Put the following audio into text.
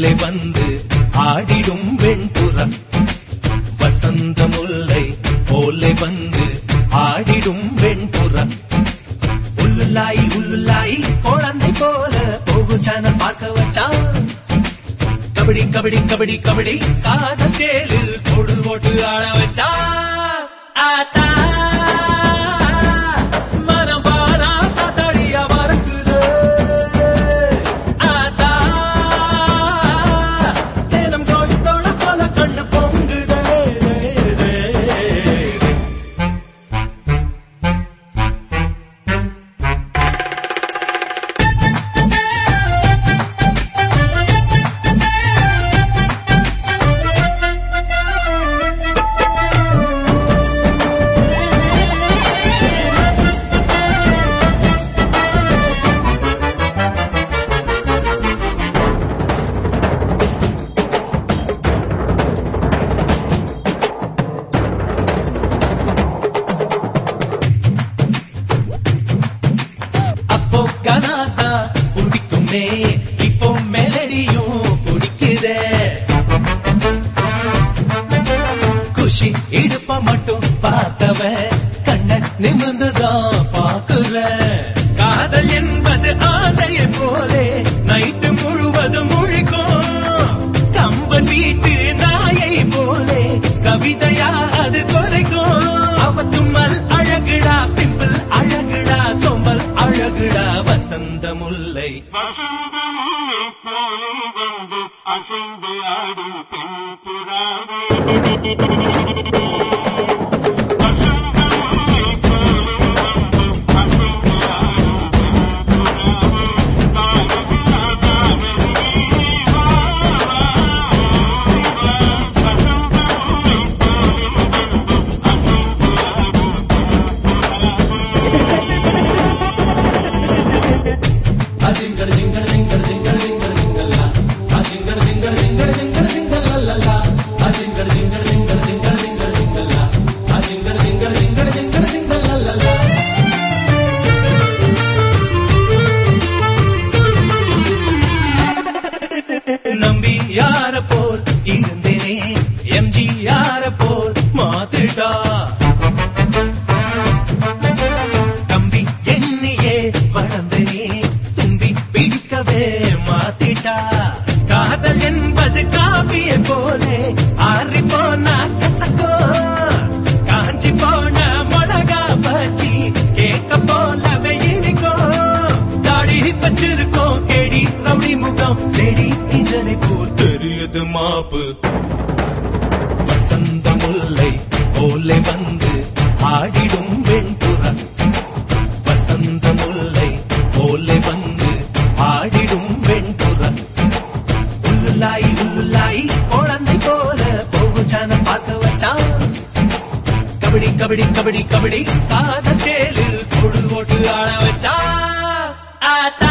போலே வந்து ஆடிடும் வெண்புறம் வசந்த முல்லை போலே வந்து ஆடிடும் வெண்புறம் உள்ளுலாய் உள்ளுலாய் குழந்தை போல போகு சேனல் பார்க்க வச்சான் கபடி கபடி கபடி கபடி காதல் சேலில் கொடு போட்டு ஆட வச்சா ஆத்தா மனம் பாரா காத்தாடியா மறக்குது ஆத்தா தினம் கோழி சோழ போல கண்ணு பொங்குதே அப்போ கனாத்தா பிடிக்குமே இப்போ மெலடியும் பிடிக்குதே குஷி இடுப்ப மட்டும் பார்த்தவ கண்ண நிமிர்ந்துதான் பாக்குற காதல் என்பது ஆதையை போலே நைட்டு முழுவதும் முழிக்கும் கம்பன் வீட்டு நாயை போலே கவிதையா அது குறைக்கும் அவ தும்மல் அழகுடா பிம்பிள் அழகுடா சொம்பல் அழகுடா வசந்த முல்லை வசந்தமுல்லை போலே வந்து அசைந்து ஆடும் பெண் புறாவே வசந்தமுல்லை போலே வந்து அசைந்து ஆடும் பெண் புறாவே காதலியா காதலியே வா, வா, வா. வசந்தமுல்லை போலே வந்து அசைந்து ஆடும் அஜிங்கட ஜிங்கட ஜிங்கட ஜிங்கட ஜிங்கட ஜிங்கல்லா அஜிங்கட ஜிங்கட ஜிங்கட ஜிங்கட ஜிங்கல்லல்லா அஜிங்கட ஜிங்கட ஜிங்கட ஜிங்கட ஜிங்கட ஜிங்கல்லா அஜிங்கட ஜிங்கட ஜிங்கட ஜிங்கட ஜிங்கல்லல்லா நம்பி யார போல் இருந்தேனே எம்ஜி யார போல் மாத்திட்டா தம்பி எண்ணியே வளர்ந்தனே தும்பி பிடிக்கவே மாத்திட்டா காதல் என்பது காப்பிய போலே ஆறி போனா கசக்கோ காஞ்சி போன மிளகா பச்சி கேட்க போலவே இனிக்கோ தாடி பச்சிருக்கோம் கேடி ரவுடி முகம் லேடி இஞ்சலை போல் தெரியுது மாப்பு வசந்த முல்லை போலே வந்து ஆடிடும் வெண்புறம் வசந்த முல்லை போலே வந்து ஆடிடும் வெண்புறம் உள்ளுலாய் உள்ளுலாய் குழந்தை போல போகு சேனல் பார்க்க வச்சான் கபடி கபடி கபடி கபடி காதல் சேலில் தொடு போட்டு ஆட வச்சா ஆத்தா